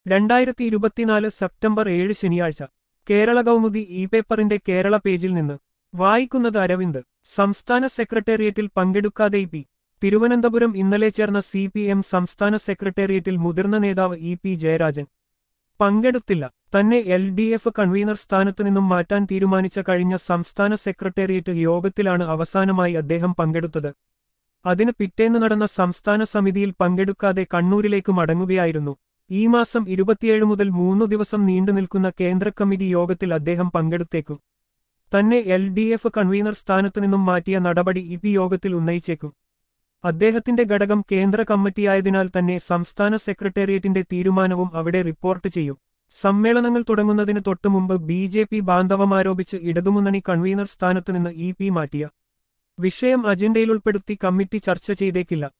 രണ്ടായിരത്തി ഇരുപത്തിനാല് സെപ്റ്റംബർ ഏഴ് ശനിയാഴ്ച കേരള കൗമുദി ഇ പേപ്പറിന്റെ കേരള പേജിൽ നിന്ന് വായിക്കുന്നത് അരവിന്ദ് സംസ്ഥാന സെക്രട്ടേറിയറ്റിൽ പങ്കെടുക്കാതെ ഇ പി തിരുവനന്തപുരം ഇന്നലെ ചേർന്ന സി പി എം സംസ്ഥാന സെക്രട്ടേറിയറ്റിൽ മുതിർന്ന നേതാവ് ഇ പി ജയരാജൻ പങ്കെടുത്തില്ല തന്നെ എൽ ഡി എഫ് കൺവീനർ സ്ഥാനത്തു നിന്നും മാറ്റാൻ തീരുമാനിച്ച കഴിഞ്ഞ സംസ്ഥാന സെക്രട്ടേറിയറ്റ് യോഗത്തിലാണ് അവസാനമായി അദ്ദേഹം പങ്കെടുത്തത് അതിന് പിറ്റേന്ന് നടന്ന സംസ്ഥാന സമിതിയിൽ പങ്കെടുക്കാതെ കണ്ണൂരിലേക്ക് മടങ്ങുകയായിരുന്നു ഈ മാസം ഇരുപത്തിയേഴ് മുതൽ മൂന്നു ദിവസം നീണ്ടുനിൽക്കുന്ന കേന്ദ്ര കമ്മിറ്റി യോഗത്തിൽ അദ്ദേഹം പങ്കെടുത്തേക്കും തന്നെ എൽ ഡി എഫ് കൺവീനർ സ്ഥാനത്തു നിന്നും മാറ്റിയ നടപടി ഇ പി യോഗത്തിൽ ഉന്നയിച്ചേക്കും അദ്ദേഹത്തിന്റെ ഘടകം കേന്ദ്ര കമ്മിറ്റിയായതിനാൽ തന്നെ സംസ്ഥാന സെക്രട്ടേറിയറ്റിന്റെ തീരുമാനവും അവിടെ റിപ്പോർട്ട് ചെയ്യും സമ്മേളനങ്ങൾ തുടങ്ങുന്നതിന് തൊട്ടുമുമ്പ് ബി ജെ പി ബാന്ധവമാരോപിച്ച് ഇടതുമുന്നണി കൺവീനർ സ്ഥാനത്തുനിന്ന് ഇ പി മാറ്റിയ വിഷയം അജണ്ടയിൽ ഉൾപ്പെടുത്തി കമ്മിറ്റി ചർച്ച ചെയ്തേക്കില്ല